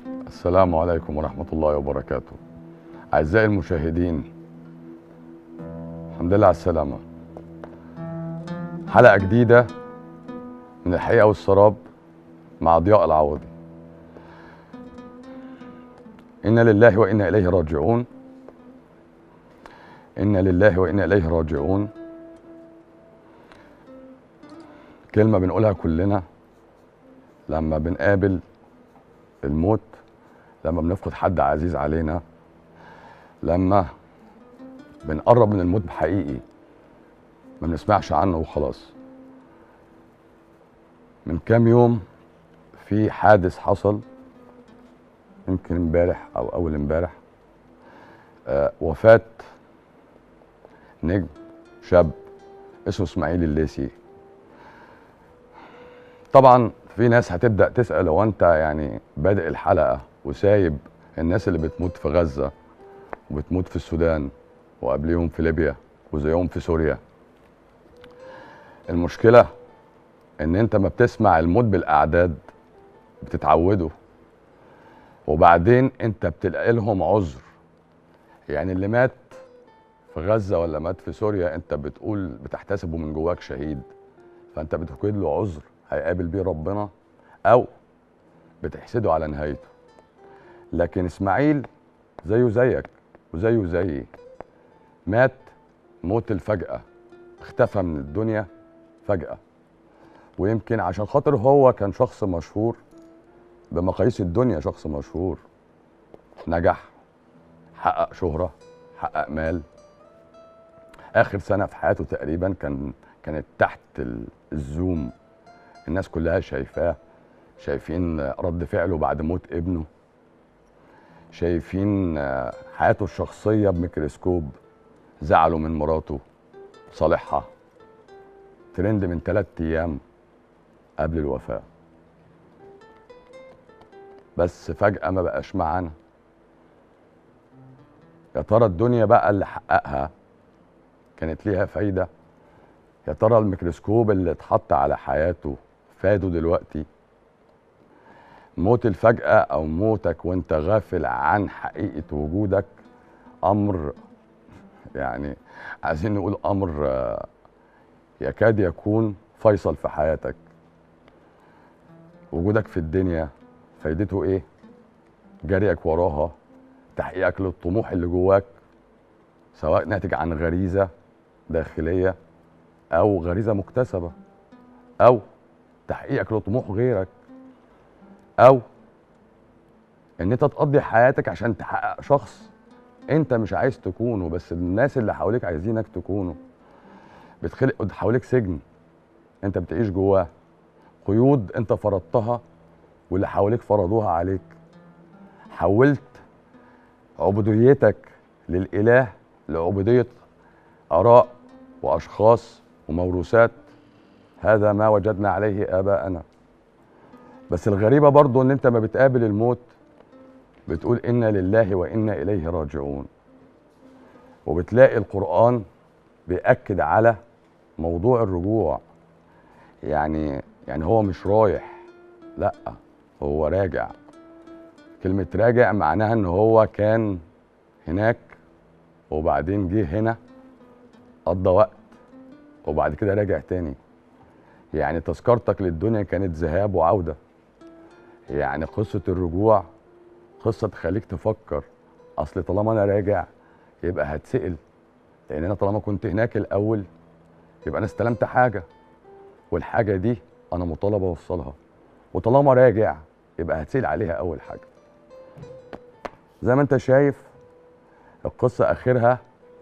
السلام عليكم ورحمة الله وبركاته أعزائي المشاهدين الحمد لله على السلامة حلقة جديدة من الحقيقة والسراب مع ضياء العوضي إنا لله وإنا إليه راجعون إنا لله وإنا إليه راجعون كلمة بنقولها كلنا لما بنقابل الموت لما بنفقد حد عزيز علينا لما بنقرب من الموت بحقيقي ما بنسمعش عنه وخلاص من كام يوم في حادث حصل يمكن امبارح او اول امبارح آه وفاة نجم شاب اسمه اسماعيل الليسي طبعا في ناس هتبدا تسال هو انت يعني بادئ الحلقه وسايب الناس اللي بتموت في غزه وبتموت في السودان وقبليهم في ليبيا وزيهم في سوريا المشكله ان انت ما بتسمع الموت بالاعداد بتتعودوا وبعدين انت بتلاقي لهم عذر يعني اللي مات في غزه ولا مات في سوريا انت بتقول بتحتسبه من جواك شهيد فانت بتوجد له عذر هيقابل بيه ربنا او بتحسده على نهايته لكن اسماعيل زيه زيك وزيه زيي مات موت الفجأة اختفى من الدنيا فجأة ويمكن عشان خاطر هو كان شخص مشهور بمقاييس الدنيا شخص مشهور نجح حقق شهرة حقق مال آخر سنة في حياته تقريبا كان كانت تحت الزوم الناس كلها شايفاه شايفين رد فعله بعد موت ابنه شايفين حياته الشخصية بميكروسكوب زعله من مراته صالحها ترند من ثلاث أيام قبل الوفاة بس فجأة ما بقاش معانا يا ترى الدنيا بقى اللي حققها كانت ليها فايدة يا ترى الميكروسكوب اللي اتحط على حياته فاده دلوقتي موت الفجأة أو موتك وأنت غافل عن حقيقة وجودك أمر يعني عايزين نقول أمر يكاد يكون فيصل في حياتك وجودك في الدنيا فايدته إيه؟ جريك وراها تحقيقك للطموح اللي جواك سواء ناتج عن غريزة داخلية أو غريزة مكتسبة أو تحقيقك لطموح غيرك او ان انت تقضي حياتك عشان تحقق شخص انت مش عايز تكونه بس الناس اللي حواليك عايزينك تكونه بتخلق حواليك سجن انت بتعيش جواه قيود انت فرضتها واللي حواليك فرضوها عليك حولت عبوديتك للاله لعبوديه اراء واشخاص وموروثات هذا ما وجدنا عليه اباءنا بس الغريبه برضو ان انت ما بتقابل الموت بتقول انا لله وانا اليه راجعون وبتلاقي القران بيأكد على موضوع الرجوع يعني يعني هو مش رايح لا هو راجع كلمة راجع معناها ان هو كان هناك وبعدين جه هنا قضى وقت وبعد كده راجع تاني يعني تذكرتك للدنيا كانت ذهاب وعودة يعني قصة الرجوع قصة تخليك تفكر أصل طالما أنا راجع يبقى هتسأل لأن أنا طالما كنت هناك الأول يبقى أنا استلمت حاجة والحاجة دي أنا مطالب أوصلها وطالما راجع يبقى هتسأل عليها أول حاجة زي ما أنت شايف القصة آخرها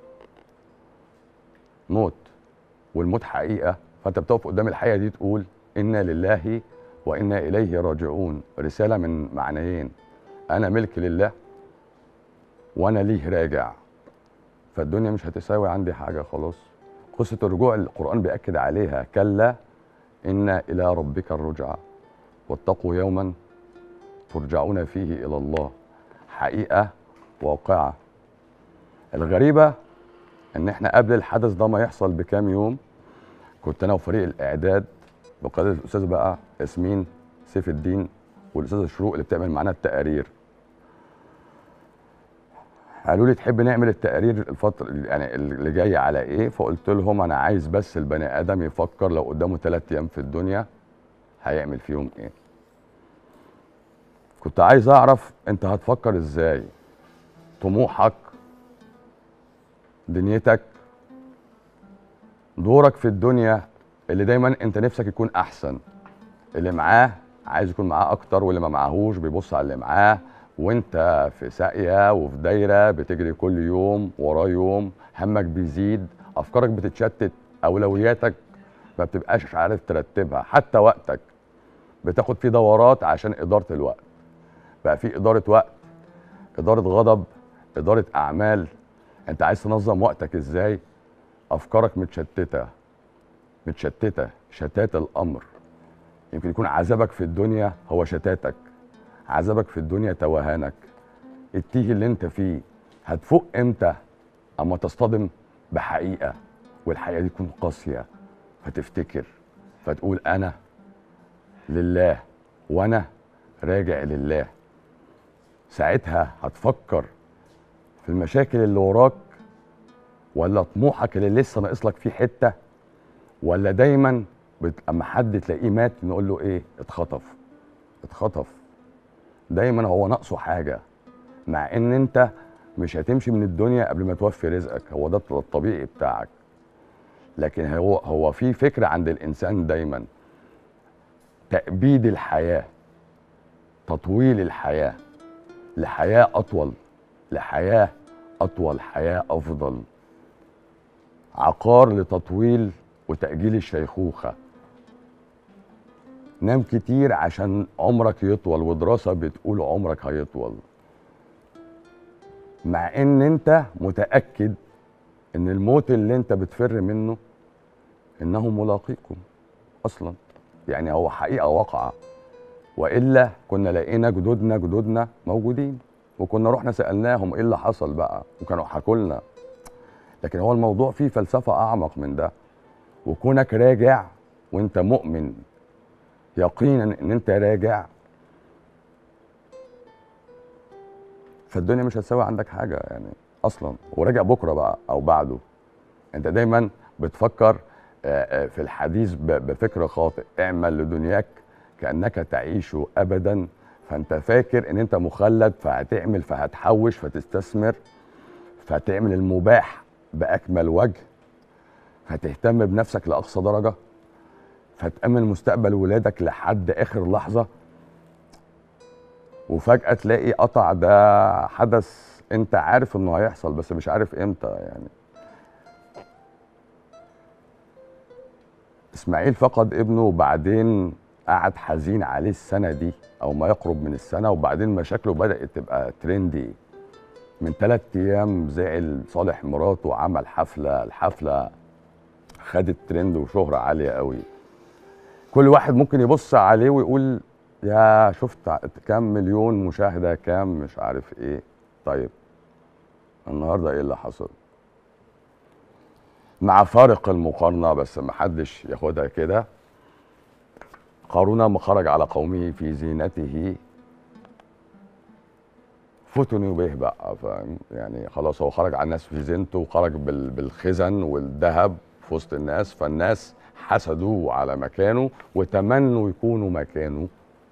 موت والموت حقيقة فأنت بتقف قدام الحقيقة دي تقول إنا لله وإنا إليه راجعون رسالة من معنيين أنا ملك لله وأنا ليه راجع فالدنيا مش هتساوي عندي حاجة خلاص قصة الرجوع القرآن بيأكد عليها كلا إن إلى ربك الرجعى واتقوا يوما ترجعون فيه إلى الله حقيقة واقعة الغريبة إن إحنا قبل الحدث ده ما يحصل بكام يوم كنت أنا وفريق الإعداد بقيادة الأستاذ بقى ياسمين سيف الدين والاستاذه شروق اللي بتعمل معانا التقارير قالوا لي تحب نعمل التقارير الفتره يعني اللي جايه على ايه فقلت لهم انا عايز بس البني ادم يفكر لو قدامه ثلاث ايام في الدنيا هيعمل فيهم ايه كنت عايز اعرف انت هتفكر ازاي طموحك دنيتك دورك في الدنيا اللي دايما انت نفسك يكون احسن اللي معاه عايز يكون معاه اكتر واللي ما معاهوش بيبص على اللي معاه وانت في ساقيه وفي دايره بتجري كل يوم ورا يوم همك بيزيد افكارك بتتشتت اولوياتك ما بتبقاش عارف ترتبها حتى وقتك بتاخد فيه دورات عشان اداره الوقت بقى في اداره وقت اداره غضب اداره اعمال انت عايز تنظم وقتك ازاي افكارك متشتته متشتته شتات الامر يمكن يكون عذابك في الدنيا هو شتاتك عذابك في الدنيا توهانك التيه اللي انت فيه هتفوق امتى اما تصطدم بحقيقه والحقيقه دي تكون قاسيه فتفتكر فتقول انا لله وانا راجع لله ساعتها هتفكر في المشاكل اللي وراك ولا طموحك اللي لسه ناقص لك فيه حته ولا دايما بت... اما حد تلاقيه مات نقول له ايه اتخطف اتخطف دايما هو ناقصه حاجه مع ان انت مش هتمشي من الدنيا قبل ما توفي رزقك هو ده الطبيعي بتاعك لكن هو هو في فكره عند الانسان دايما تأبيد الحياه تطويل الحياه لحياه اطول لحياه اطول حياه افضل عقار لتطويل وتأجيل الشيخوخة نام كتير عشان عمرك يطول ودراسة بتقول عمرك هيطول مع ان انت متأكد ان الموت اللي انت بتفر منه انه ملاقيكم اصلا يعني هو حقيقة واقعة والا كنا لقينا جدودنا جدودنا موجودين وكنا رحنا سألناهم ايه اللي حصل بقى وكانوا حكوا لنا لكن هو الموضوع فيه فلسفة اعمق من ده وكونك راجع وانت مؤمن يقينا ان انت راجع فالدنيا مش هتساوي عندك حاجه يعني اصلا وراجع بكره بقى او بعده انت دايما بتفكر في الحديث بفكر خاطئ اعمل لدنياك كانك تعيش ابدا فانت فاكر ان انت مخلد فهتعمل فهتحوش فتستثمر فتعمل المباح باكمل وجه فتهتم بنفسك لاقصى درجه فتامن مستقبل ولادك لحد اخر لحظه وفجاه تلاقي قطع ده حدث انت عارف انه هيحصل بس مش عارف امتى يعني اسماعيل فقد ابنه وبعدين قعد حزين عليه السنه دي او ما يقرب من السنه وبعدين مشاكله بدات تبقى ترندي من ثلاث ايام زعل صالح مراته وعمل حفله الحفله خدت ترند وشهرة عالية قوي كل واحد ممكن يبص عليه ويقول يا شفت كام مليون مشاهدة كام مش عارف ايه طيب النهاردة ايه اللي حصل مع فارق المقارنة بس ما حدش ياخدها كده قارون ما خرج على قومه في زينته فتنوا به بقى فاهم يعني خلاص هو خرج على الناس في زينته وخرج بالخزن والذهب في وسط الناس فالناس حسدوه على مكانه وتمنوا يكونوا مكانه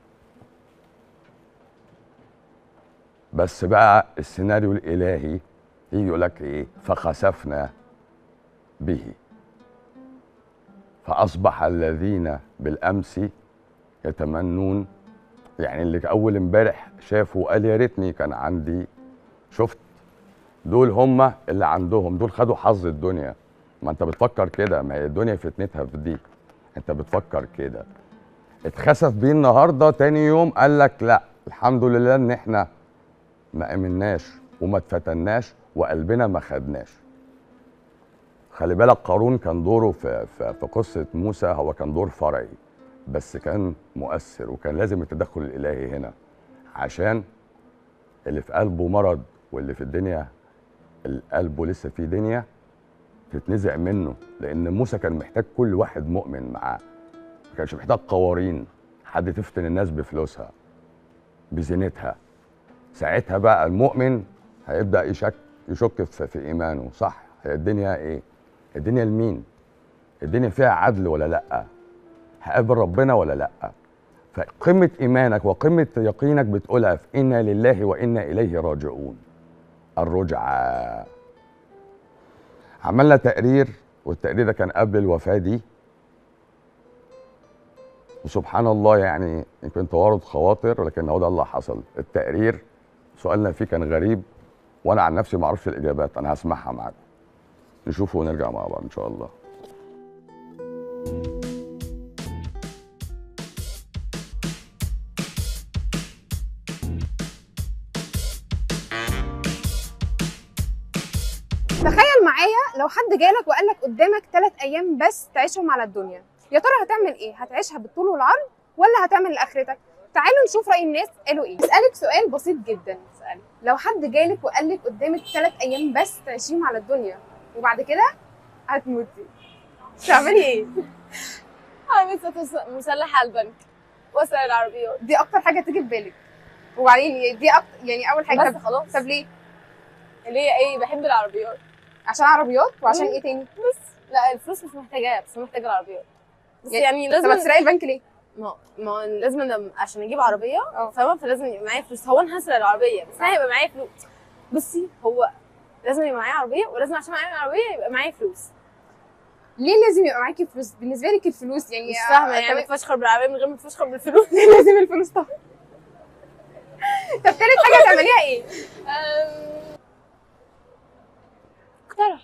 بس بقى السيناريو الالهي يجي يقول لك ايه فخسفنا به فاصبح الذين بالامس يتمنون يعني اللي اول امبارح شافوا قال يا ريتني كان عندي شفت دول هم اللي عندهم دول خدوا حظ الدنيا ما انت بتفكر كده ما هي الدنيا فتنتها في دي انت بتفكر كده اتخسف بيه النهارده تاني يوم قال لك لا الحمد لله ان احنا ما امناش وما اتفتناش وقلبنا ما خدناش خلي بالك قارون كان دوره في, في, في قصه موسى هو كان دور فرعي بس كان مؤثر وكان لازم التدخل الالهي هنا عشان اللي في قلبه مرض واللي في الدنيا قلبه لسه فيه دنيا تتنزع منه لان موسى كان محتاج كل واحد مؤمن معاه ما كانش محتاج قوارين حد تفتن الناس بفلوسها بزينتها ساعتها بقى المؤمن هيبدا يشك يشك في, في ايمانه صح هي الدنيا ايه الدنيا لمين الدنيا فيها عدل ولا لا هقابل ربنا ولا لا فقمه ايمانك وقمه يقينك بتقولها في انا لله وانا اليه راجعون الرجعه عملنا تقرير والتقرير ده كان قبل الوفاه دي وسبحان الله يعني يمكن توارد خواطر لكن هو ده اللي حصل التقرير سؤالنا فيه كان غريب وانا عن نفسي ما اعرفش الاجابات انا هسمعها معاكم نشوفه ونرجع مع بعض ان شاء الله تخيل معايا لو حد جالك وقال لك قدامك ثلاث ايام بس تعيشهم على الدنيا يا ترى هتعمل ايه هتعيشها بالطول والعرض ولا هتعمل لاخرتك تعالوا نشوف راي الناس قالوا ايه اسالك سؤال بسيط جدا اسالي لو حد جالك وقال لك قدامك ثلاث ايام بس تعيشيهم على الدنيا وبعد كده هتموتي تعملي ايه هعمل ست مسلح على البنك واسرق العربيات دي اكتر حاجه تيجي في بالك وبعدين دي أكتر يعني اول حاجه بس طب, خلاص طب ليه اللي هي ايه بحب العربيات عشان عربيات وعشان مم. ايه تاني بس لا الفلوس مش محتاجاها بس محتاجه العربيات بس يعني- يعني, طب لازم هتسرقي البنك ليه ما ما هو لازم أنا عشان اجيب عربيه اه فاهمه فلازم يبقى معايا فلوس هو انا هسرق العربيه بس انا هيبقى معايا فلوس بصي هو لازم يبقى معايا عربيه ولازم عشان معايا عربيه يبقى معايا فلوس ليه لازم يبقى معاكي فلوس بالنسبه لك الفلوس يعني مش فاهمه آه، يعني طب- تفشخر بالعربيه من غير ما تفشخر بالفلوس لازم الفلوس طبعا طب تالت حاجه هتعمليها ايه أم، اقترح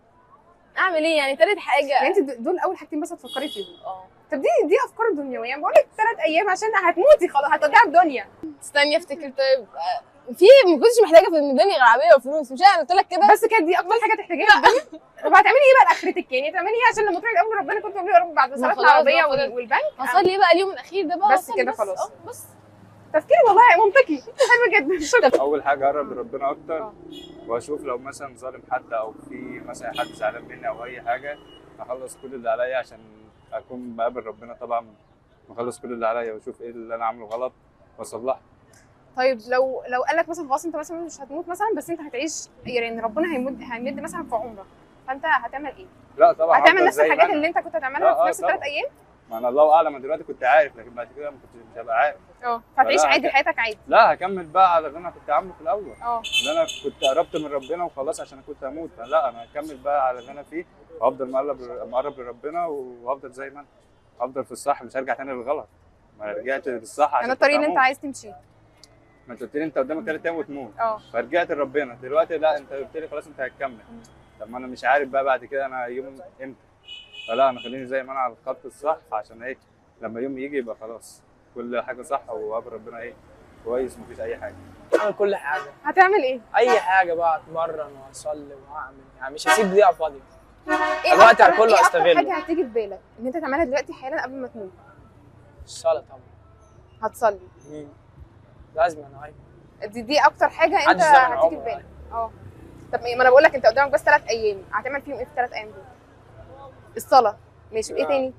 اعمل ايه يعني تالت حاجه يعني انت د- دول اول حاجتين بس هتفكري فيهم اه طب دي دي افكار دنيويه يعني بقول لك ثلاث ايام عشان هتموتي خلاص هتودعي الدنيا استني افتكر طيب آه، في ما كنتش محتاجه في الدنيا غير عربيه وفلوس مش انا قلت لك كده بس كانت دي اكتر حاجه تحتاجيها في الدنيا طب هتعملي ايه بقى لاخرتك يعني هتعملي ايه عشان لما تروحي تقابلي ربنا كنت تقولي يا رب بعد صلاه خلاص العربيه بقى وال- فضل- والبنك هصلي ايه بقى اليوم الاخير ده بقى بس هصلي كده خلاص. اه بس تفكير والله منطقي حلو جدا شكرا اول حاجه اقرب لربنا اكتر آه. واشوف لو مثلا ظالم حد او في مثلا حد زعلان مني او اي حاجه اخلص كل اللي عليا عشان اكون بقابل ربنا طبعا واخلص كل اللي عليا واشوف ايه اللي انا عامله غلط واصلحه طيب لو لو قال لك مثلا خلاص انت مثلا مش هتموت مثلا بس انت هتعيش يعني ربنا هيمد هيمد مثلا في عمرك فانت هتعمل ايه؟ لا طبعا هتعمل هفضل نفس زي ما الحاجات أنا. اللي انت كنت هتعملها آه، في آه، نفس الثلاث طبعا. ايام؟ ما انا الله اعلم أنا دلوقتي كنت عارف لكن بعد كده ما كنتش مش هبقى عارف اه فهتعيش فلا، عادي هت- حياتك عادي لا هكمل بقى على اللي انا كنت عامله في الاول اه اللي انا كنت قربت من ربنا وخلاص عشان أنا كنت هموت فلا انا هكمل بقى على اللي انا فيه وافضل مقرب مقرب لربنا وافضل زي ما انا افضل في الصح مش هرجع تاني للغلط ما أنا رجعت للصح عشان انا الطريق كنت اللي انت هموت. عايز تمشيه ما انت قلت لي انت قدامك ثلاث ايام وتموت اه فرجعت لربنا دلوقتي لا انت قلت لي خلاص انت هتكمل طب ما انا مش عارف بقى بعد كده انا يوم امتى فلا انا خليني زي ما انا على الخط الصح عشان ايه لما يوم يجي يبقى خلاص كل حاجه صح وقابل ربنا ايه كويس مفيش اي حاجه اعمل كل حاجه هتعمل ايه؟ اي حاجه بقى اتمرن واصلي واعمل يعني مش هسيب دقيقه فاضيه ايه الوقت أكتر- على كله ايه اكتر أستغله. حاجه هتيجي في بالك ان انت تعملها دلوقتي حالا قبل ما تموت الصلاه طبعا هتصلي مم. لازم انا ايوه دي دي اكتر حاجه انت محدش زمن هتيجي في عمره بالك اه طب ما انا بقول لك انت قدامك بس ثلاث ايام هتعمل فيهم ايه في الثلاث ايام دول؟ الصلاه ماشي وايه آه. تاني؟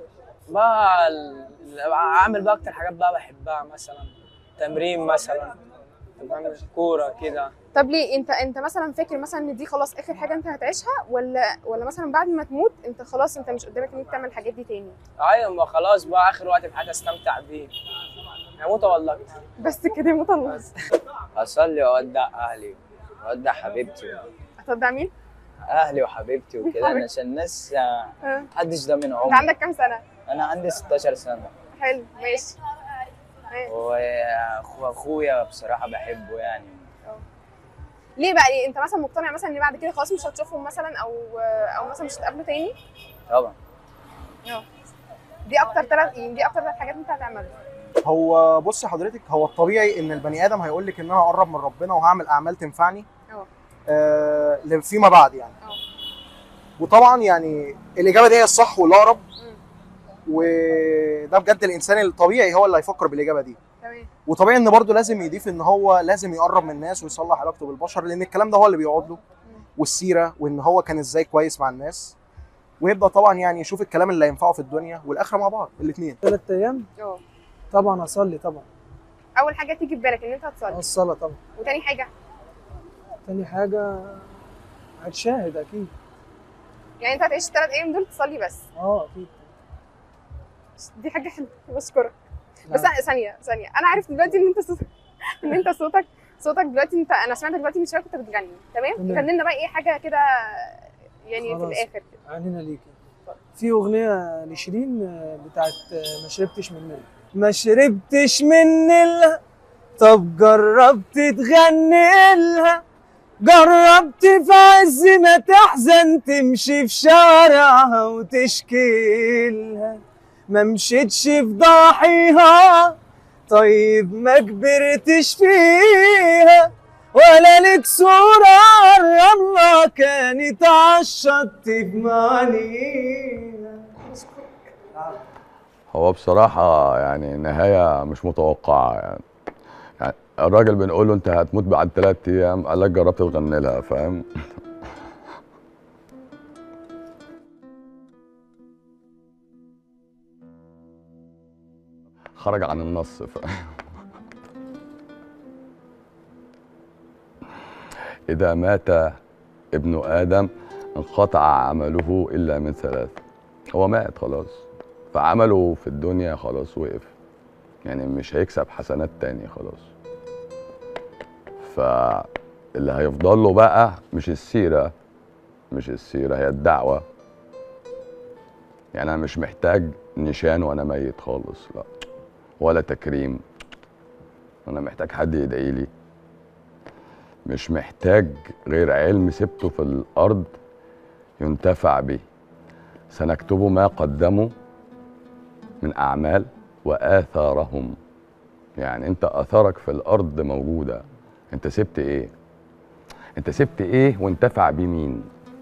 بقى ال- اعمل بقى اكتر حاجات بقى بحبها مثلا تمرين مثلا بعمل كوره كده طب ليه انت انت مثلا فاكر مثلا ان دي خلاص اخر حاجه انت هتعيشها ولا ولا مثلا بعد ما تموت انت خلاص انت مش قدامك ان انت تعمل الحاجات دي تاني ايوه ما خلاص بقى اخر وقت في حياتي استمتع بيه هموت ولا اكتر بس كده يموت الله اصلي واودع اهلي واودع حبيبتي هتودع مين؟ اهلي وحبيبتي وكده حبيبتي. عشان الناس آه، اه. محدش ضامن انت عمري عندك كام سنه؟ انا عندي 16 سنه حلو ماشي اه. واخويا بصراحه بحبه يعني ليه بقى ليه انت مثلا مقتنع مثلا ان بعد كده خلاص مش هتشوفهم مثلا او او مثلا مش هتقابلوا تاني طبعا دي اكتر ثلاث يعني دي اكتر ثلاث حاجات انت هتعملها هو بص حضرتك هو الطبيعي ان البني ادم هيقول لك ان انا هقرب من ربنا وهعمل اعمال تنفعني اه. آه ل- فيما بعد يعني اه. وطبعا يعني الاجابه دي هي الصح والاقرب مم. وده بجد الانسان الطبيعي هو اللي هيفكر بالاجابه دي تمام وطبيعي ان برضه لازم يضيف ان هو لازم يقرب من الناس ويصلح علاقته بالبشر لان الكلام ده هو اللي بيقعد له والسيره وان هو كان ازاي كويس مع الناس ويبدا طبعا يعني يشوف الكلام اللي هينفعه في الدنيا والاخره مع بعض الاثنين ثلاث ايام اه طبعا اصلي طبعا اول حاجه تيجي في بالك ان انت هتصلي الصلاة طبعا وتاني حاجه تاني حاجة هتشاهد أكيد يعني انت هتعيش الثلاث ايام دول تصلي بس اه أكيد دي حاجه حلوه بشكرك بس نعم. أنا- ثانيه ثانيه انا عرفت دلوقتي ان انت صوتك ان انت صوتك صوتك دلوقتي انت انا سمعتك دلوقتي من شويه كنت بتغني تمام تمام. غني لنا بقى ايه حاجه كده يعني في خلاص. الاخر كده عنينا ليكي في أغنية لشيرين آه، بتاعت آه، ما شربتش من نيل ما شربتش من نيلها طب جربت تغني لها جربت في عز ما تحزن تمشي في شارعها وتشكي لها ما مشيتش في ضاحيها طيب ما كبرتش فيها ولا لك صورة الرملة كانت عالشط بمعنيها هو بصراحة يعني نهاية مش متوقعة يعني, يعني الراجل بنقول له انت هتموت بعد ثلاث ايام قال لك جربت تغني لها فاهم خرج عن النص ف... إذا مات ابن آدم انقطع عمله إلا من ثلاث هو مات خلاص فعمله في الدنيا خلاص وقف يعني مش هيكسب حسنات تاني خلاص فاللي هيفضل له بقى مش السيرة مش السيرة هي الدعوة يعني أنا مش محتاج نشان وأنا ميت خالص لا ولا تكريم أنا محتاج حد يدعي لي مش محتاج غير علم سبته في الأرض ينتفع به سنكتب ما قدموا من أعمال وآثارهم يعني أنت آثارك في الأرض موجودة أنت سبت إيه؟ أنت سبت إيه وانتفع بيه مين؟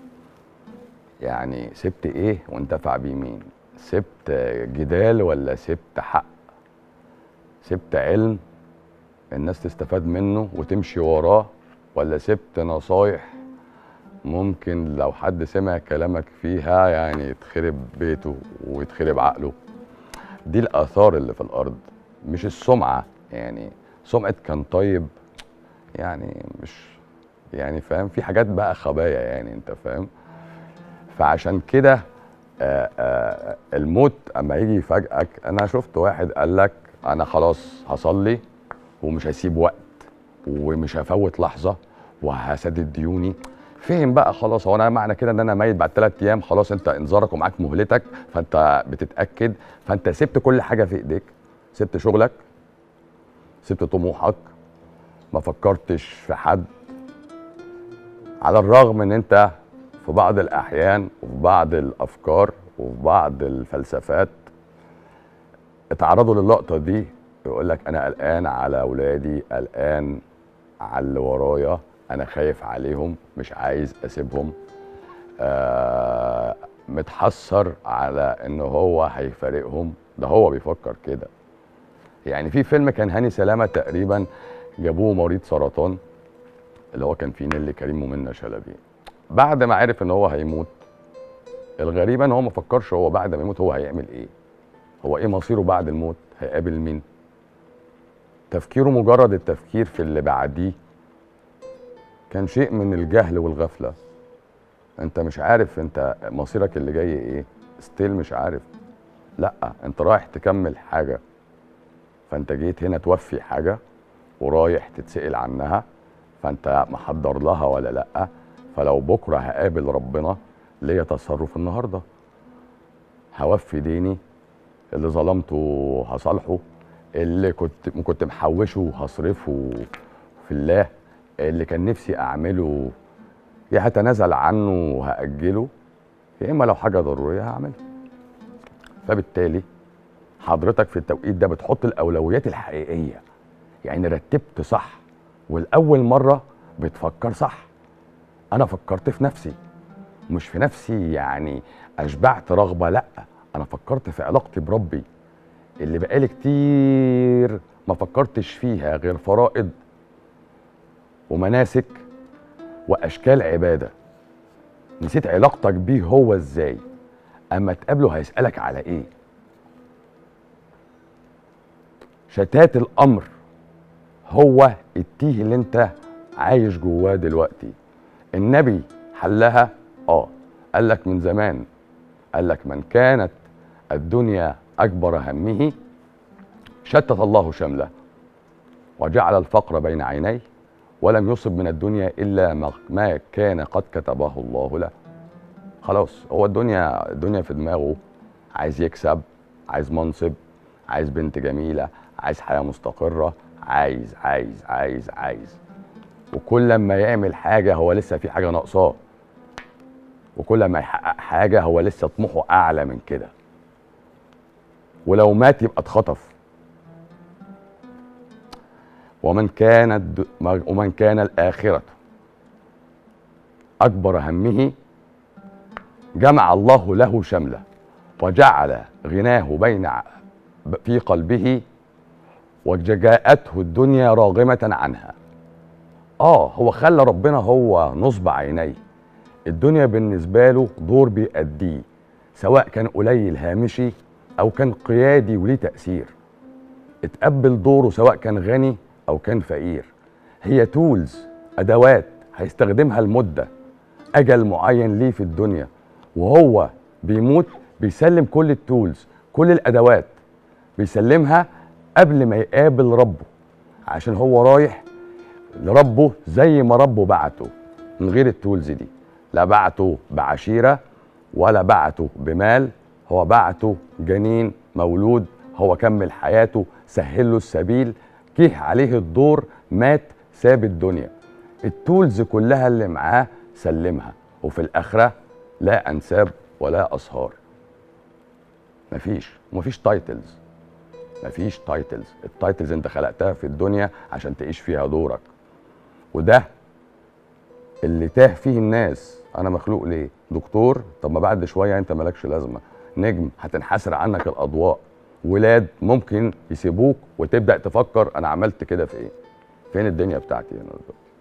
يعني سبت إيه وانتفع بيه مين؟ سبت جدال ولا سبت حق؟ سبت علم الناس تستفاد منه وتمشي وراه ولا سبت نصايح ممكن لو حد سمع كلامك فيها يعني يتخرب بيته ويتخرب عقله دي الآثار اللي في الأرض مش السمعة يعني سمعة كان طيب يعني مش يعني فاهم في حاجات بقى خبايا يعني انت فاهم فعشان كده آه، آه، الموت اما يجي يفاجئك انا شفت واحد قال لك انا خلاص هصلي ومش هسيب وقت ومش هفوت لحظه وهسدد ديوني فهم بقى خلاص هو انا معنى كده ان انا ميت بعد ثلاث ايام خلاص انت انذارك ومعاك مهلتك فانت بتتاكد فانت سبت كل حاجه في ايديك سبت شغلك سبت طموحك ما فكرتش في حد على الرغم ان انت في بعض الاحيان وفي بعض الافكار وفي بعض الفلسفات اتعرضوا للقطه دي يقول لك انا قلقان على اولادي قلقان على اللي ورايا انا خايف عليهم مش عايز اسيبهم آه متحسر على ان هو هيفارقهم ده هو بيفكر كده يعني في فيلم كان هاني سلامه تقريبا جابوه مريض سرطان اللي هو كان فيه نيلي كريم ومنى شلبي بعد ما عرف ان هو هيموت الغريب ان هو ما فكرش هو بعد ما يموت هو هيعمل ايه هو ايه مصيره بعد الموت هيقابل مين تفكيره مجرد التفكير في اللي بعديه كان شيء من الجهل والغفله انت مش عارف انت مصيرك اللي جاي ايه ستيل مش عارف لا انت رايح تكمل حاجه فانت جيت هنا توفي حاجه ورايح تتسأل عنها فانت محضر لها ولا لا فلو بكره هقابل ربنا ليا تصرف النهارده هوفي ديني اللي ظلمته هصالحه اللي كنت كنت محوشه هصرفه في الله اللي كان نفسي اعمله يا هتنازل عنه وهاجله يا اما لو حاجه ضروريه هعملها فبالتالي حضرتك في التوقيت ده بتحط الاولويات الحقيقيه يعني رتبت صح والاول مره بتفكر صح انا فكرت في نفسي مش في نفسي يعني اشبعت رغبه لا انا فكرت في علاقتي بربي اللي بقالي كتير ما فكرتش فيها غير فرائض ومناسك واشكال عباده نسيت علاقتك بيه هو ازاي اما تقابله هيسالك على ايه شتات الامر هو التيه اللي انت عايش جواه دلوقتي النبي حلها اه قال لك من زمان قال لك من كانت الدنيا اكبر همه شتت الله شمله وجعل الفقر بين عينيه ولم يصب من الدنيا الا ما- ما كان قد كتبه الله له خلاص هو الدنيا الدنيا في دماغه عايز يكسب عايز منصب عايز بنت جميله عايز حياه مستقره عايز عايز عايز عايز وكل ما يعمل حاجه هو لسه في حاجه ناقصاه وكل ما يحقق حاجه هو لسه طموحه اعلى من كده ولو مات يبقى اتخطف ومن كان الد... ومن كان الآخرة أكبر همه جمع الله له شمله وجعل غناه بين ع- في قلبه وجاءته الدنيا راغمة عنها آه هو خلى ربنا هو نصب عينيه الدنيا بالنسبة له دور بيأديه سواء كان قليل هامشي أو كان قيادي وليه تأثير اتقبل دوره سواء كان غني او كان فقير هي تولز ادوات هيستخدمها لمده اجل معين ليه في الدنيا وهو بيموت بيسلم كل التولز كل الادوات بيسلمها قبل ما يقابل ربه عشان هو رايح لربه زي ما ربه بعته من غير التولز دي لا بعته بعشيره ولا بعته بمال هو بعته جنين مولود هو كمل حياته سهل له السبيل جه عليه الدور مات ساب الدنيا التولز كلها اللي معاه سلمها وفي الاخره لا انساب ولا اسهار مفيش ومفيش تايتلز مفيش تايتلز التايتلز انت خلقتها في الدنيا عشان تعيش فيها دورك وده اللي تاه فيه الناس انا مخلوق ليه دكتور طب ما بعد شويه انت مالكش لازمه نجم هتنحسر عنك الاضواء ولاد ممكن يسيبوك وتبدا تفكر انا عملت كده في ايه فين الدنيا بتاعتي هنا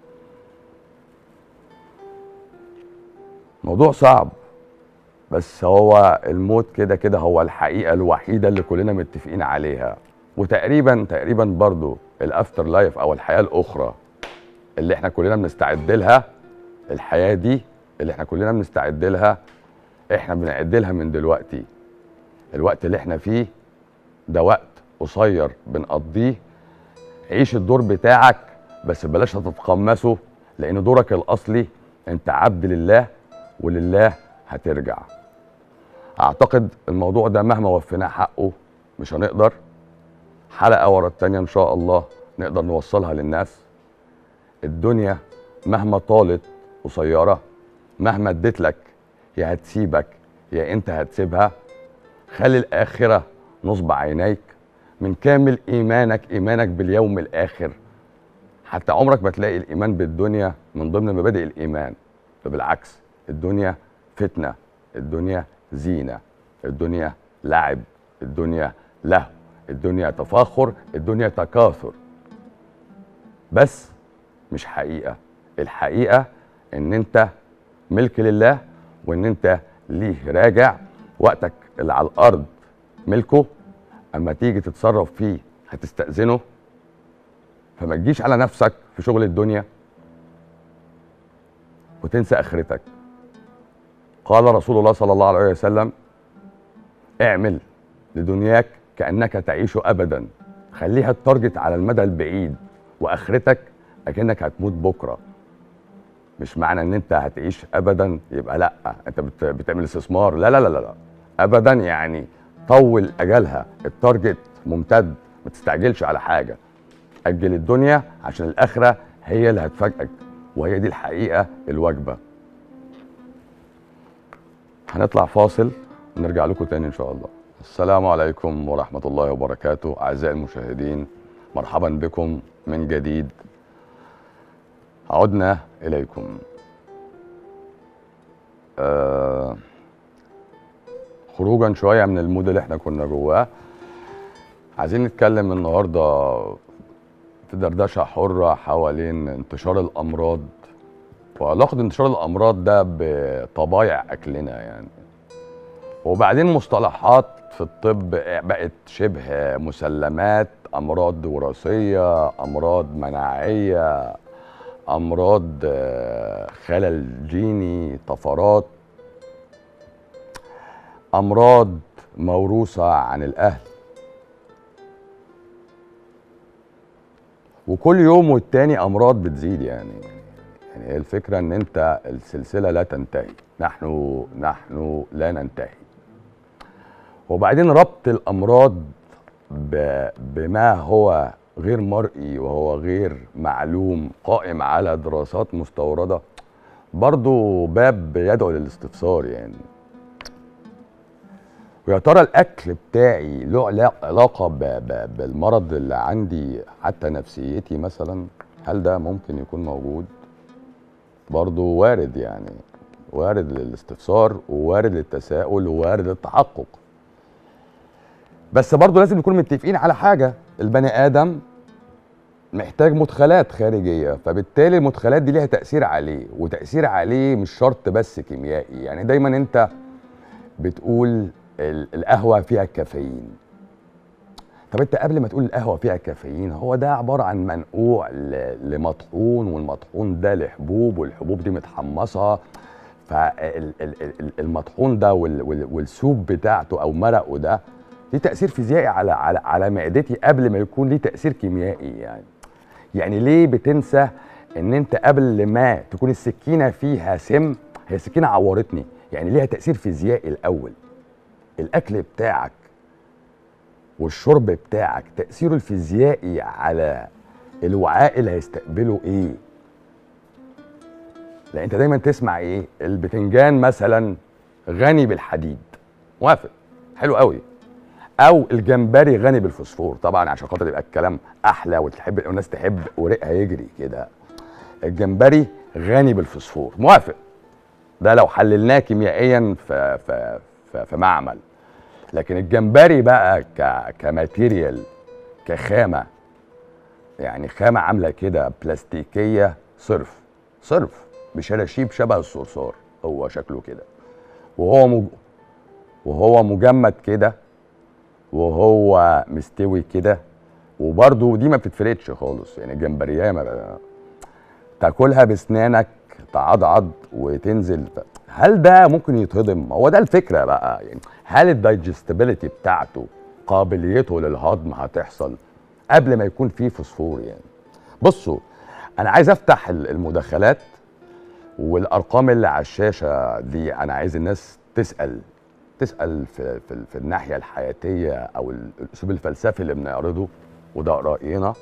موضوع صعب بس هو الموت كده كده هو الحقيقه الوحيده اللي كلنا متفقين عليها وتقريبا تقريبا برضو الافتر لايف او الحياه الاخرى اللي احنا كلنا بنستعد لها الحياه دي اللي احنا كلنا بنستعد لها احنا بنعد لها من دلوقتي الوقت اللي احنا فيه ده وقت قصير بنقضيه عيش الدور بتاعك بس بلاش تتقمصه لان دورك الاصلي انت عبد لله ولله هترجع اعتقد الموضوع ده مهما وفيناه حقه مش هنقدر حلقه ورا التانيه ان شاء الله نقدر نوصلها للناس الدنيا مهما طالت قصيره مهما اديت لك يا هتسيبك يا انت هتسيبها خلي الاخره نصب عينيك من كامل ايمانك ايمانك باليوم الاخر حتى عمرك ما تلاقي الايمان بالدنيا من ضمن مبادئ الايمان ده بالعكس الدنيا فتنه الدنيا زينه الدنيا لعب الدنيا لهو الدنيا تفاخر الدنيا تكاثر بس مش حقيقه الحقيقه ان انت ملك لله وان انت ليه راجع وقتك اللي على الارض ملكه اما تيجي تتصرف فيه هتستأذنه فما تجيش على نفسك في شغل الدنيا وتنسى اخرتك قال رسول الله صلى الله عليه وسلم اعمل لدنياك كانك تعيش ابدا خليها التارجت على المدى البعيد واخرتك اكنك هتموت بكره مش معنى ان انت هتعيش ابدا يبقى لا انت بت- بتعمل استثمار لا لا لا لا لا ابدا يعني طول اجلها التارجت ممتد ما تستعجلش على حاجه اجل الدنيا عشان الاخره هي اللي هتفاجئك وهي دي الحقيقه الواجبه هنطلع فاصل ونرجع لكم تاني ان شاء الله السلام عليكم ورحمه الله وبركاته اعزائي المشاهدين مرحبا بكم من جديد عدنا اليكم آه خروجا شويه من المود اللي احنا كنا جواه عايزين نتكلم النهارده في دردشه حره حوالين انتشار الامراض وعلاقه انتشار الامراض ده بطبايع اكلنا يعني وبعدين مصطلحات في الطب بقت شبه مسلمات امراض وراثيه امراض مناعيه امراض آه، خلل جيني طفرات امراض موروثه عن الاهل وكل يوم والتاني امراض بتزيد يعني يعني هي الفكره ان انت السلسله لا تنتهي نحن نحن لا ننتهي وبعدين ربط الامراض ب- بما هو غير مرئي وهو غير معلوم قائم على دراسات مستورده برضو باب يدعو للاستفسار يعني ويا ترى الاكل بتاعي له علا- علاقه ب- ب- بالمرض اللي عندي حتى نفسيتي مثلا هل ده ممكن يكون موجود برضو وارد يعني وارد للاستفسار ووارد للتساؤل ووارد للتحقق بس برضو لازم نكون متفقين على حاجه البني ادم محتاج مدخلات خارجيه فبالتالي المدخلات دي ليها تاثير عليه وتاثير عليه مش شرط بس كيميائي يعني دايما انت بتقول ال- القهوه فيها كافيين طب انت قبل ما تقول القهوه فيها كافيين هو ده عباره عن منقوع ل- لمطحون والمطحون ده لحبوب والحبوب دي متحمصه فالمطحون ده وال- وال- والسوب بتاعته او مرقه ده ليه تاثير فيزيائي على على على معدتي قبل ما يكون ليه تاثير كيميائي يعني يعني ليه بتنسى ان انت قبل ما تكون السكينه فيها سم هي السكينه عورتني يعني ليها تاثير فيزيائي الاول الاكل بتاعك والشرب بتاعك تاثيره الفيزيائي على الوعاء اللي هيستقبله ايه لا انت دايما تسمع ايه البتنجان مثلا غني بالحديد موافق حلو قوي او الجمبري غني بالفوسفور طبعا عشان خاطر يبقى الكلام احلى وتحب الناس تحب ورقها يجري كده الجمبري غني بالفوسفور موافق ده لو حللناه كيميائيا في في في, في معمل لكن الجمبري بقى ك كماتيريال كخامه يعني خامه عامله كده بلاستيكيه صرف صرف بشراشيب شبه الصرصار هو شكله كده وهو مج... وهو مجمد كده وهو مستوي كده وبرده دي ما بتتفردش خالص يعني الجمبريه ما تاكلها باسنانك تعضعض وتنزل هل ده ممكن يتهضم هو ده الفكره بقى يعني هل الدايجستابيليتي بتاعته قابليته للهضم هتحصل قبل ما يكون فيه فوسفور يعني بصوا انا عايز افتح ال- المداخلات والارقام اللي على الشاشه دي انا عايز الناس تسال تسال في في, في الناحيه الحياتيه او ال- الاسلوب الفلسفي اللي بنعرضه وده راينا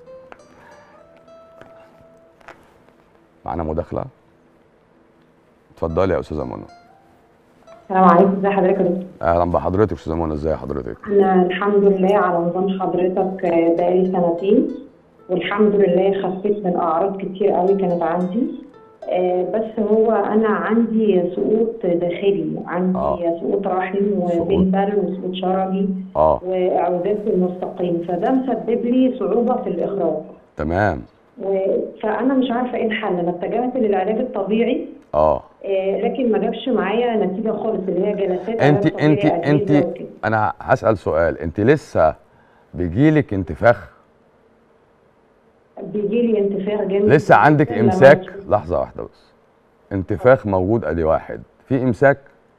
معانا مداخله اتفضلي يا استاذه منى السلام عليكم ازي حضرتك يا دكتور اهلا بحضرتك استاذه منى ازي حضرتك انا الحمد لله على نظام حضرتك آه، بقالي سنتين والحمد لله خفيت من اعراض كتير قوي كانت عندي آه، بس هو انا عندي سقوط داخلي عندي آه. سقوط رحم سقوط. وبلبل وسقوط شرجي اه واعوجاج في المستقيم فده مسبب لي صعوبه في الاخراج تمام و- فانا مش عارفه ايه الحل انا اتجهت للعلاج الطبيعي اه آه، لكن ما جابش معايا نتيجه خالص اللي هي جلسات انت علاج طبيعي انت انت أجهزة وكده. انا هسال سؤال انت لسه بيجيلك انتفاخ بيجي لي انتفاخ جامد لسه عندك لما امساك بشرب. لحظه واحده بس انتفاخ موجود ادي واحد في امساك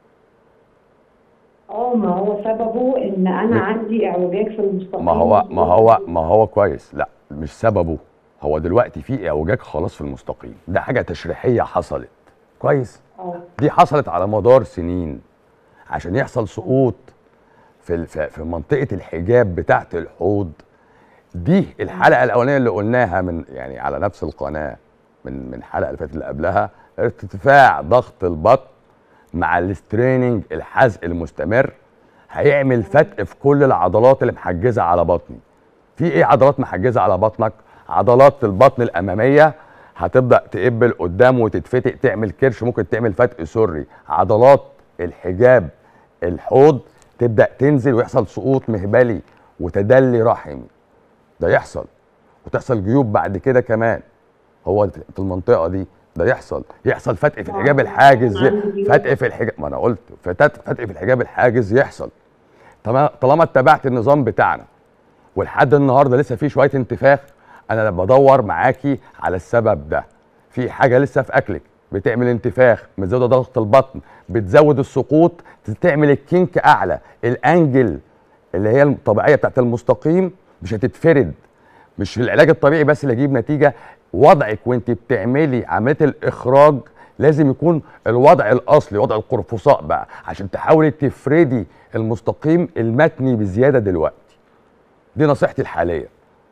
اه ما هو سببه ان انا م- عندي اعوجاج في المستقيم ما هو ما هو ما هو كويس لا مش سببه هو دلوقتي في اعوجاج خلاص في المستقيم ده حاجه تشريحيه حصلت كويس اه دي حصلت على مدار سنين عشان يحصل سقوط في ال- في في منطقه الحجاب بتاعه الحوض دي الحلقه الاولانيه اللي قلناها من يعني على نفس القناه من من الحلقه اللي فاتت اللي قبلها ارتفاع ضغط البطن مع الستريننج الحزق المستمر هيعمل فتق في كل العضلات اللي محجزه على بطني في ايه عضلات محجزه على بطنك عضلات البطن الاماميه هتبدا تقبل قدام وتتفتق تعمل كرش ممكن تعمل فتق سري عضلات الحجاب الحوض تبدا تنزل ويحصل سقوط مهبلي وتدلي رحمي ده يحصل وتحصل جيوب بعد كده كمان هو في المنطقه دي ده يحصل يحصل فتق في الحجاب الحاجز فتق في الحجاب ما انا قلت فتق فتق في الحجاب الحاجز يحصل طالما طالما اتبعت النظام بتاعنا ولحد النهارده لسه في شويه انتفاخ انا بدور معاكي على السبب ده في حاجه لسه في اكلك بتعمل انتفاخ بتزود ضغط البطن بتزود السقوط تعمل الكينك اعلى الانجل اللي هي الطبيعيه بتاعت المستقيم مش هتتفرد مش العلاج الطبيعي بس اللي يجيب نتيجه وضعك وانت بتعملي عمليه الاخراج لازم يكون الوضع الاصلي وضع القرفصاء بقى عشان تحاولي تفردي المستقيم المتني بزياده دلوقتي دي نصيحتي الحاليه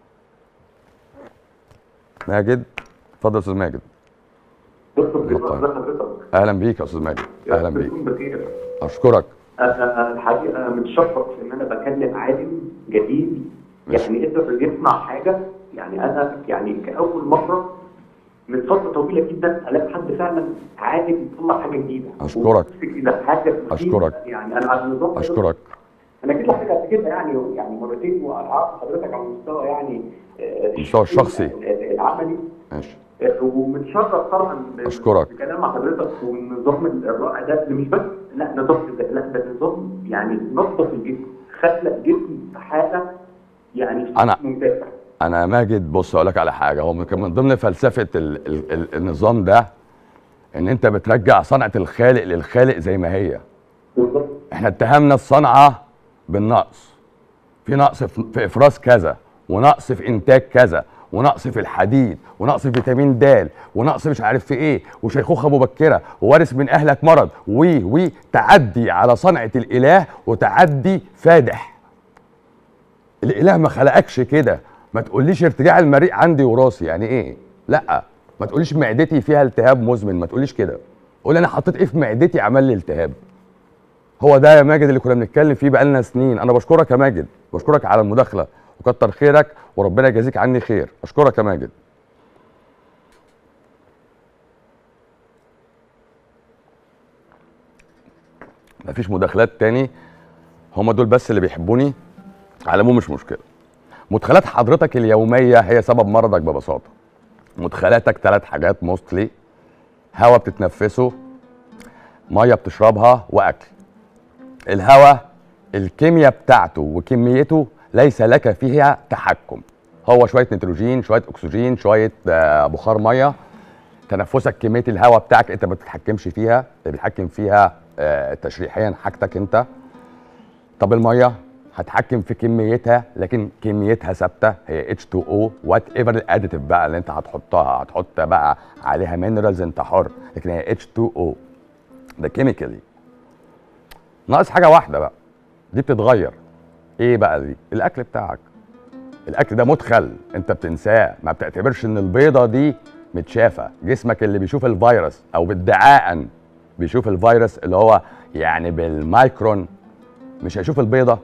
ماجد اتفضل يا استاذ ماجد دكتور الله بيسمع يطول. حضرتك اهلا بيك يا استاذ ماجد اهلا بيك بكون بخير اشكرك انا الحقيقه متشرف ان انا بكلم عالم جديد ماشي. يعني قدر يصنع حاجه يعني انا يعني كاول مره من فتره طويله جدا الاقي حد فعلا عالم يطلع حاجه جديده أشكرك. كده حاجه مفيدة. أشكرك. يعني انا على النظام ده- اشكرك انا جيت لحضرتك قبل كده يعني يعني مرتين وعرفت حضرتك على المستوى يعني آه، المستوى الشخصي. العملي ماشي ومتشرف طبعا ب- أشكرك. بكلام مع حضرتك والنظام الرائع ده اللي مش بس لا نظام غذائي، لا ده نظام يعني نظف الجسم خلى الجسم في حاله يعني أنا- ممتازه انا ماجد بص اقول لك على حاجه هو كان من ضمن فلسفه ال ال ال النظام ده ان انت بترجع صنعه الخالق للخالق زي ما هي بالظبط احنا اتهمنا الصنعه بالنقص في نقص في في افراز كذا ونقص في انتاج كذا ونقص في الحديد ونقص في فيتامين د ونقص مش عارف في ايه وشيخوخه مبكره ووارث من اهلك مرض وي وي تعدي على صنعه الاله وتعدي فادح الاله ما خلقكش كده ما تقوليش ارتجاع المريء عندي وراثي يعني ايه لا ما تقوليش معدتي فيها التهاب مزمن ما تقوليش كده قول انا حطيت ايه في معدتي عمل لي التهاب هو ده يا ماجد اللي كنا بنتكلم فيه بقالنا سنين انا بشكرك يا ماجد بشكرك على المداخله وكتر خيرك وربنا يجازيك عني خير اشكرك يا ماجد مفيش مداخلات تاني هما دول بس اللي بيحبوني على العموم مش مشكله مدخلات حضرتك اليوميه هي سبب مرضك ببساطه مدخلاتك ثلاث حاجات موستلي هواء بتتنفسه ميه بتشربها واكل الهواء الكيمياء بتاعته وكميته ليس لك فيها تحكم هو شويه نيتروجين شويه اكسجين شويه آه، بخار ميه تنفسك كميه الهواء بتاعك انت ما بتتحكمش فيها اللي بيتحكم فيها آه، تشريحيا حاجتك انت طب الميه هتحكم في كميتها لكن كميتها ثابته هي H2O وات ايفر الاديتيف بقى اللي انت هتحطها هتحط بقى عليها مينرالز انت حر لكن هي H2O ده كيميكالي ناقص حاجه واحده بقى دي بتتغير ايه بقى دي الاكل بتاعك الاكل ده مدخل انت بتنساه ما بتعتبرش ان البيضه دي متشافه جسمك اللي بيشوف الفيروس او ادعاء بيشوف الفيروس اللي هو يعني بالمايكرون مش هيشوف البيضه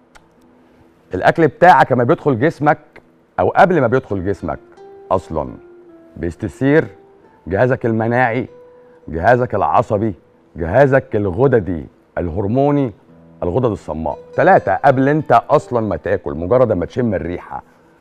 الاكل بتاعك لما بيدخل جسمك او قبل ما بيدخل جسمك اصلا بيستثير جهازك المناعي جهازك العصبي جهازك الغددي الهرموني الغدد الصماء ثلاثة قبل انت اصلا ما تاكل مجرد ما تشم الريحة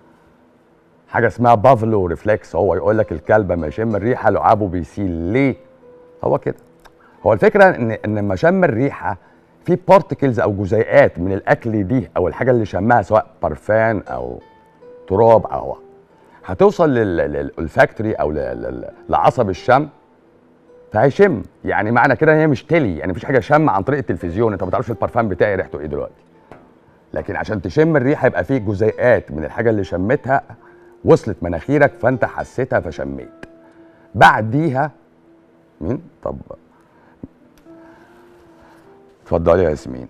حاجة اسمها بافلو ريفلكس هو يقول لك الكلب لما يشم الريحة لعابه بيسيل ليه هو كده هو الفكرة ان ان لما شم الريحة في بارتكلز او جزيئات من الاكل دي او الحاجة اللي شمها سواء برفان او تراب او هتوصل للفاكتوري او لل- لل- لعصب الشم فهيشم يعني معنى كده ان هي مش تلي يعني مفيش حاجه شم عن طريق التلفزيون انت ما تعرفش البرفان بتاعي ريحته ايه دلوقتي لكن عشان تشم الريحه يبقى فيه جزيئات من الحاجه اللي شمتها وصلت مناخيرك فانت حسيتها فشميت بعديها مين طب اتفضلي يا ياسمين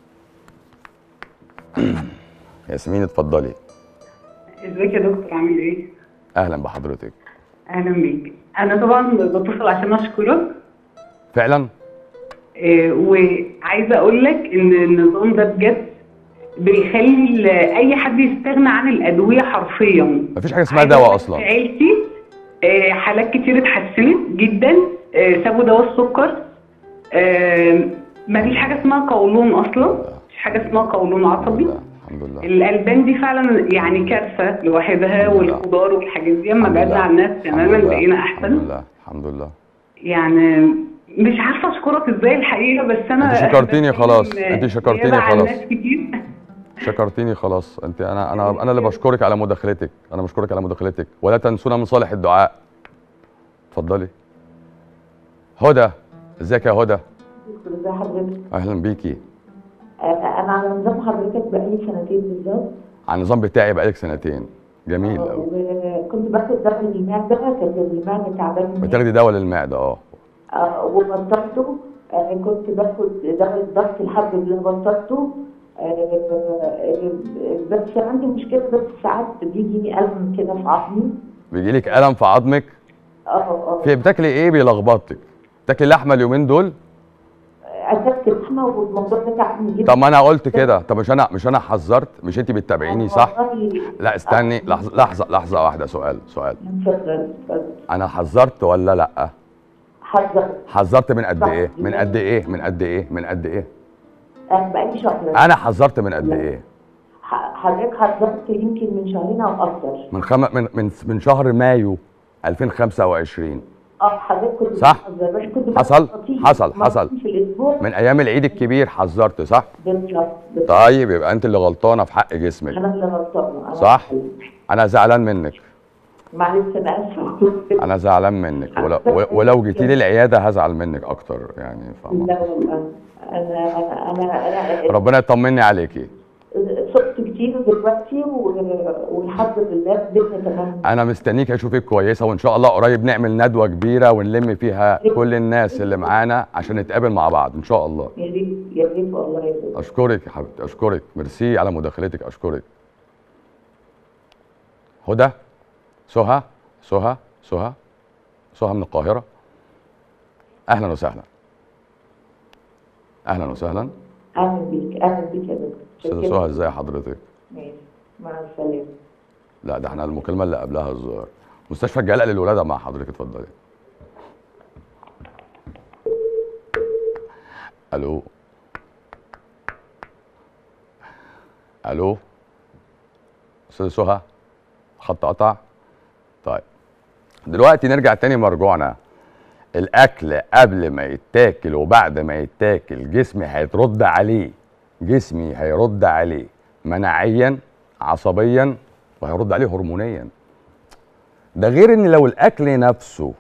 ياسمين اتفضلي ازيك يا دكتور عامل ايه؟ اهلا بحضرتك اهلا بيك. انا طبعا بتصل عشان اشكرك فعلا آه، وعايزه اقول لك ان النظام ده بجد بيخلي ال- اي حد يستغنى عن الادويه حرفيا مفيش حاجه اسمها عايزة دواء أقول لك اصلا في عيلتي آه، حالات كتير اتحسنت جدا آه، سابوا دواء السكر آه، مفيش حاجه اسمها قولون اصلا مفيش حاجه اسمها قولون عصبي الحمد لله الالبان دي فعلا يعني كارثه لوحدها الحمد لله. والخضار والحاجات دي اما الحمد بعدنا لله. عن الناس الحمد تماما لله. بقينا الحمد احسن لله الحمد لله يعني مش عارفه اشكرك ازاي الحقيقه بس انا انت شكرتيني بتكلم خلاص. انت شكرتيني زيادة عن خلاص. ناس كتير شكرتيني خلاص انت انا انا انا اللي بشكرك على مداخلتك انا بشكرك على مداخلتك ولا تنسونا من صالح الدعاء اتفضلي هدى ازيك يا هدى ازي حضرتك؟ اهلا بيكي آه، انا على نظام حضرتك بقالي سنتين بالظبط على النظام بتاعي بقالك سنتين جميل آه، قوي وكنت باخد دواء للمعده كانت المعده تعبانه مني. بتاخدي دواء للمعده اه آه، وبطلته آه، كنت باخد دواء الضغط لحد اللي بطلته آه، آه، بس عندي مشكله بس ساعات بيجيني الم كده في عظمي بيجيلك الم في عظمك اه اه في بتاكلي ايه بيلخبطك بتاكلي لحمه اليومين دول اكلت لحمه والموضوع ده تعبني جدا طب ما انا قلت كده طب مش انا مش انا حذرت مش انت بتتابعيني صح والله لا استني لحظه لحظه لحظه واحده سؤال سؤال اتفضل اتفضل انا حذرت ولا لا حذرت حذرت من قد صح. ايه من قد ايه من قد ايه من قد ايه انا بقالي شهر انا حذرت من قد ايه ح- حضرتك حذرت يمكن من شهرين او اكتر من خم... من من من شهر مايو 2025 اه حضرتك كنت صح. بتحذر بس كنت باخد حصل خطيب حصل حصل مرتين في الاسبوع من ايام العيد الكبير حذرت صح بالظبط بالظبط. طيب يبقى انت اللي غلطانه في حق جسمك انا اللي غلطانه أنا صح انا زعلان منك معلش انا اسفه انا زعلان منك ولو, ولو جيتي لي العياده هزعل منك اكتر يعني فاهمه لا والله انا انا انا, أنا ربنا يطمني عليكي صرت كتير دلوقتي و- والحمد لله الدنيا تمام انا مستنيك اشوفك كويسه وان شاء الله قريب نعمل ندوه كبيره ونلم فيها كل الناس اللي معانا عشان نتقابل مع بعض ان شاء الله يا ريت يا ريت والله يا ريت اشكرك يا حبيبتي اشكرك ميرسي على مداخلتك اشكرك هدى سهى سهى سهى سهى من القاهره اهلا وسهلا اهلا وسهلا اهلا بيك اهلا بيك يا دكتور استاذه سهى ازي حضرتك ماشي مع السلامه لا ده احنا المكالمه اللي قبلها الظاهر مستشفى الجلاء للولاده مع حضرتك اتفضلي الو الو استاذ سهى خط قطع طيب دلوقتي نرجع تاني مرجوعنا الاكل قبل ما يتاكل وبعد ما يتاكل جسمي هيترد عليه جسمي هيرد عليه مناعيا عصبيا وهيرد عليه هرمونيا ده غير ان لو الاكل نفسه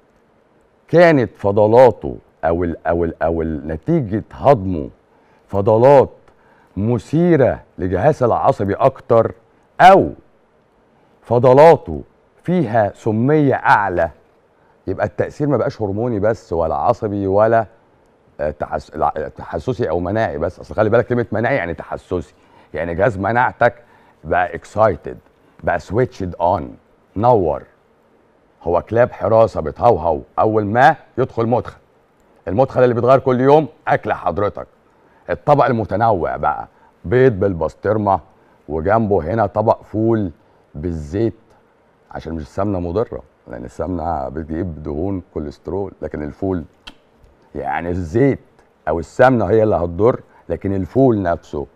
كانت فضلاته او ال او ال او ال- نتيجه هضمه فضلات مثيره لجهاز العصبي اكتر او فضلاته فيها سميه اعلى يبقى التاثير ما بقاش هرموني بس ولا عصبي ولا آه، تحس... لا، تحسسي او مناعي بس اصل خلي بالك كلمه مناعي يعني تحسسي يعني جهاز مناعتك بقى اكسايتد بقى سويتشد اون نور هو كلاب حراسه بتهوهو اول ما يدخل مدخل المدخل اللي بيتغير كل يوم اكل حضرتك الطبق المتنوع بقى بيض بالبسطرمه وجنبه هنا طبق فول بالزيت عشان مش السمنه مضره لان السمنه بتجيب دهون كوليسترول لكن الفول يعني الزيت او السمنه هي اللي هتضر لكن الفول نفسه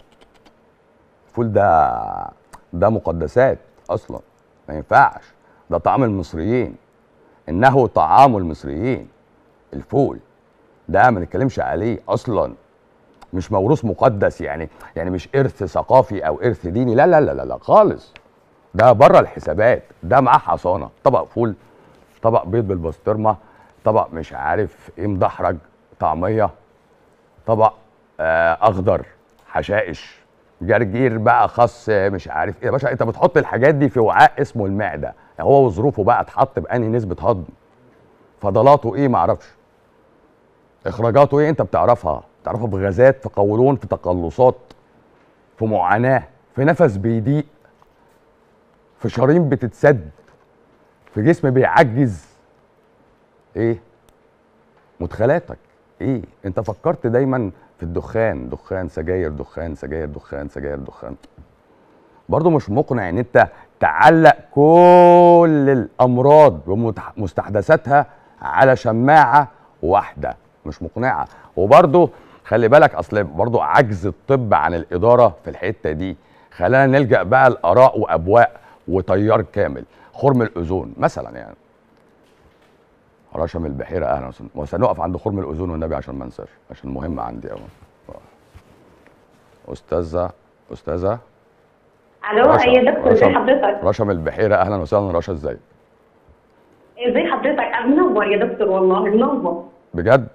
الفول ده ده مقدسات اصلا ما ينفعش ده طعام المصريين انه طعام المصريين الفول ده ما نتكلمش عليه اصلا مش موروث مقدس يعني يعني مش ارث ثقافي او ارث ديني لا لا لا لا, لا خالص ده بره الحسابات ده معاه حصانه طبق فول طبق بيض بالبسطرمه طبق مش عارف ايه مدحرج طعميه طبق آه اخضر حشائش جرجير بقى خس مش عارف ايه يا باشا انت بتحط الحاجات دي في وعاء اسمه المعده هو وظروفه بقى اتحط بانهي نسبه هضم فضلاته ايه معرفش اخراجاته ايه انت بتعرفها بتعرفها بغازات في قولون في تقلصات في معاناه في نفس بيضيق في شرايين بتتسد في جسم بيعجز ايه مدخلاتك ايه انت فكرت دايما في الدخان دخان سجاير دخان سجاير دخان سجاير دخان برضو مش مقنع ان انت تعلق كل الامراض بمستحدثاتها على شماعه واحده مش مقنعه وبرضو خلي بالك اصل برضو عجز الطب عن الاداره في الحته دي خلانا نلجا بقى لاراء وابواء وتيار كامل خرم الاذون مثلا يعني رشم البحيره اهلا وسهلا وسنقف عند خرم الاذون والنبي عشان ما انساش عشان مهم عندي قوي استاذه استاذه الو رشا. يا دكتور ازي رشا. حضرتك رشا من البحيره اهلا وسهلا رشا ازيك ازي حضرتك منور يا دكتور والله منور بجد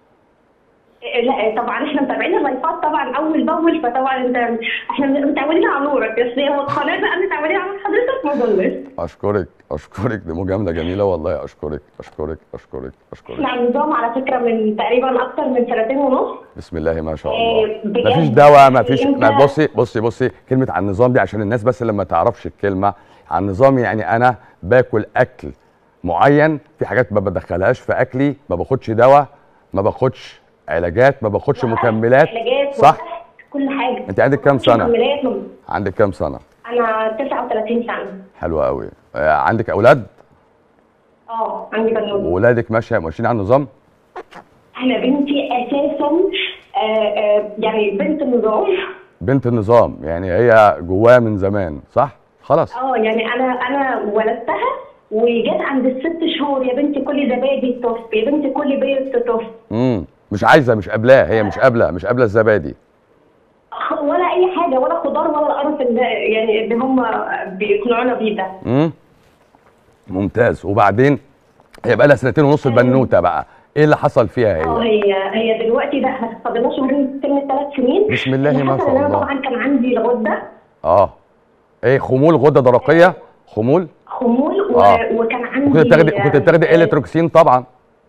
إيه، لا طبعا احنا متابعين اللايفات طبعا اول باول فطبعا انت احنا متعودين على نورك بس هو القناه بقى متعودين على حضرتك ما ضلش اشكرك اشكرك دي مجامله جميله والله اشكرك اشكرك اشكرك اشكرك احنا على النظام على فكره من تقريبا اكتر من سنتين ونص بسم الله ما شاء إيه، الله بجد مفيش دواء مفيش انت- ما بصي بصي بصي كلمه على النظام دي عشان الناس بس اللي ما تعرفش الكلمه على النظام يعني انا باكل اكل معين في حاجات ما بدخلهاش في اكلي ما باخدش دواء ما باخدش علاجات ما باخدش مكملات علاجات صح كل حاجه انت عندك كام سنه مكملات عندك كام سنه انا 39 سنه حلوه قوي آه عندك اولاد اه عندي بنوته وولادك ماشيه ماشيين على النظام انا بنتي اساسا آه آه يعني بنت النظام بنت النظام يعني هي جواها من زمان صح خلاص اه يعني انا انا ولدتها وجت عند الست شهور يا بنتي كلي زبادي طف يا بنتي كلي بيض طف امم مش عايزه مش قابلاه هي مش قابله مش قابله الزبادي ولا اي حاجه ولا خضار ولا القرف اللي يعني اللي هم بيقنعونا بيه ده امم ممتاز وبعدين هي بقى لها سنتين ونص البنوته بقى ايه اللي حصل فيها اه هي هي هي دلوقتي ده احنا فاضلنا شهرين تتم الثلاث سنين بسم الله اللي ما حصل شاء ان انا الله. طبعا كان عندي الغده اه ايه خمول غده درقيه خمول خمول و... آه. وكان عندي وكنت بتاخدي كنت بتاخدي التروكسين طبعا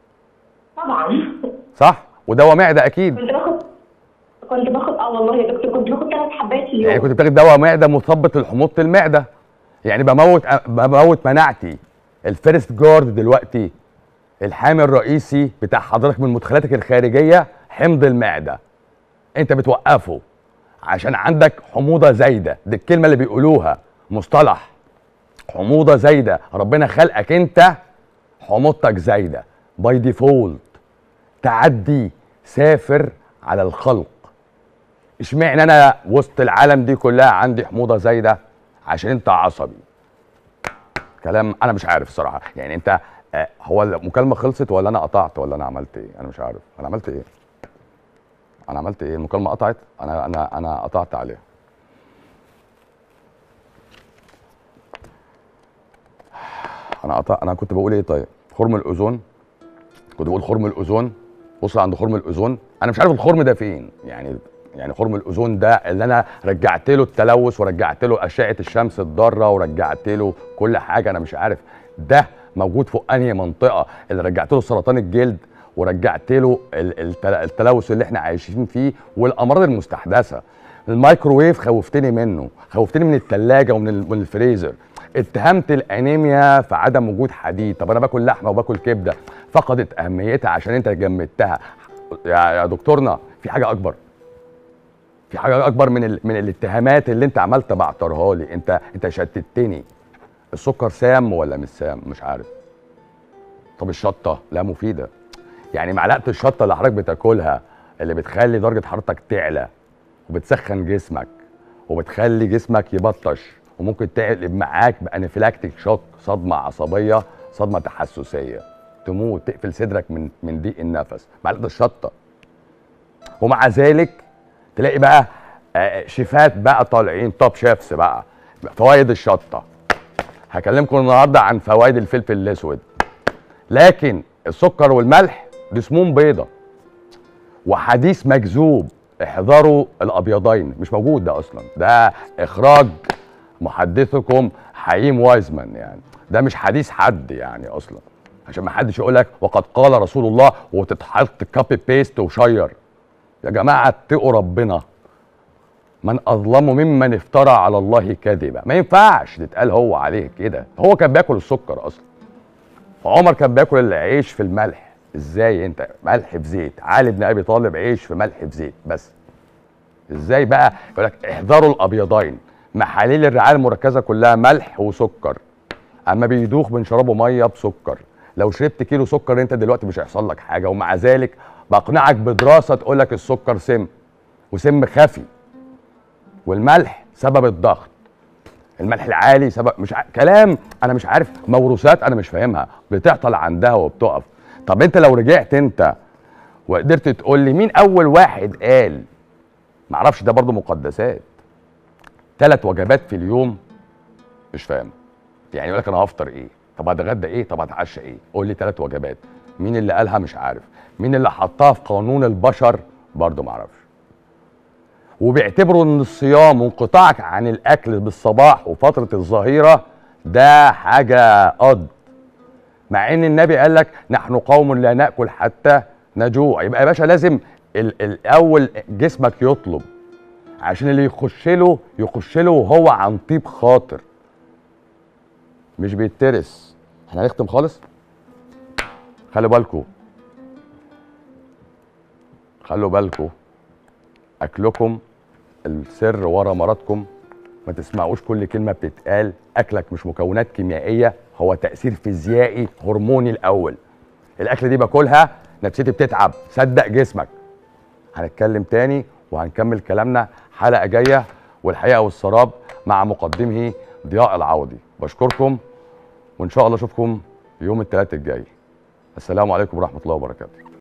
طبعا صح ودواء معده اكيد كنت باخد كنت باخد اه والله يا دكتور كنت باخد ثلاث حبات في اليوم يعني كنت بتاخدي دواء معده مثبط لحموضه المعده يعني بموت بموت مناعتي الفيرست جارد دلوقتي الحامي الرئيسي بتاع حضرتك من مدخلاتك الخارجيه حمض المعده انت بتوقفه عشان عندك حموضه زايده دي الكلمه اللي بيقولوها مصطلح حموضه زايده ربنا خلقك انت حموضتك زايده باي ديفولت تعدي سافر على الخلق اشمعنى انا وسط العالم دي كلها عندي حموضه زايده عشان انت عصبي كلام انا مش عارف الصراحه يعني انت آه، هو المكالمه خلصت ولا انا قطعت ولا انا عملت ايه انا مش عارف انا عملت ايه انا عملت ايه المكالمه قطعت انا انا انا قطعت عليها انا قطع انا كنت بقول ايه طيب خرم الاوزون كنت بقول خرم الاوزون بص عند خرم الاوزون انا مش عارف الخرم ده فين يعني يعني خرم الاوزون ده اللي انا رجعت له التلوث ورجعت له اشعه الشمس الضاره ورجعت له كل حاجه انا مش عارف ده موجود فوق انهي منطقه اللي رجعت له سرطان الجلد ورجعت له ال- التل- التلوث اللي احنا عايشين فيه والامراض المستحدثه الميكروويف خوفتني منه خوفتني من الثلاجه ومن ال- من الفريزر اتهمت الانيميا في عدم وجود حديد طب انا باكل لحمه وباكل كبده فقدت اهميتها عشان انت جمدتها يا يا دكتورنا في حاجه اكبر في حاجه اكبر من ال... من الاتهامات اللي انت عملت بعترها لي انت انت شتتني السكر سام ولا مش سام مش عارف طب الشطه لا مفيده يعني معلقه الشطه اللي حضرتك بتاكلها اللي بتخلي درجه حرارتك تعلى وبتسخن جسمك وبتخلي جسمك يبطش وممكن تقلب معاك بانفلاكتيك شوك صدمه عصبيه صدمه تحسسيه تموت تقفل صدرك من من ضيق النفس معلقه الشطه ومع ذلك تلاقي بقى آه، شيفات بقى طالعين توب شيفس بقى فوائد الشطه هكلمكم النهارده عن فوائد الفلفل الاسود لكن السكر والملح دي سموم بيضه وحديث مكذوب احذروا الابيضين مش موجود ده اصلا ده اخراج محدثكم حييم وايزمان يعني ده مش حديث حد يعني اصلا عشان ما حدش يقول لك وقد قال رسول الله وتتحط كوبي بيست وشير يا جماعه اتقوا ربنا من اظلم ممن افترى على الله كذبا ما ينفعش تتقال هو عليه كده هو كان بياكل السكر اصلا عمر كان بياكل العيش في الملح ازاي انت ملح في زيت علي بن ابي طالب عيش في ملح في زيت بس ازاي بقى يقول لك احذروا الابيضين محاليل الرعايه المركزه كلها ملح وسكر اما بيدوخ بنشربه ميه بسكر لو شربت كيلو سكر انت دلوقتي مش هيحصل لك حاجه ومع ذلك بقنعك بدراسه تقول لك السكر سم وسم خفي والملح سبب الضغط الملح العالي سبب مش ع... كلام انا مش عارف موروثات انا مش فاهمها بتعطل عندها وبتقف طب انت لو رجعت انت وقدرت تقول لي مين اول واحد قال معرفش ده برضو مقدسات ثلاث وجبات في اليوم مش فاهم يعني يقول لك انا هفطر ايه طب هتغدى ايه طب هتعشى ايه قول لي ثلاث وجبات مين اللي قالها مش عارف مين اللي حطها في قانون البشر برضه ما اعرفش وبيعتبروا ان الصيام وانقطاعك عن الاكل بالصباح وفتره الظهيره ده حاجه قد مع ان النبي قال لك نحن قوم لا ناكل حتى نجوع يبقى يا باشا لازم ال- الاول جسمك يطلب عشان اللي يخش له يخش له وهو عن طيب خاطر مش بيترس احنا هنختم خالص خلوا بالكم خلوا بالكم اكلكم السر ورا مرضكم ما تسمعوش كل كلمه بتتقال اكلك مش مكونات كيميائيه هو تاثير فيزيائي هرموني الاول الاكل دي باكلها نفسيتي بتتعب صدق جسمك هنتكلم تاني وهنكمل كلامنا حلقه جايه والحقيقه والسراب مع مقدمه ضياء العوضي بشكركم وان شاء الله اشوفكم يوم الثلاث الجاي السلام عليكم ورحمه الله وبركاته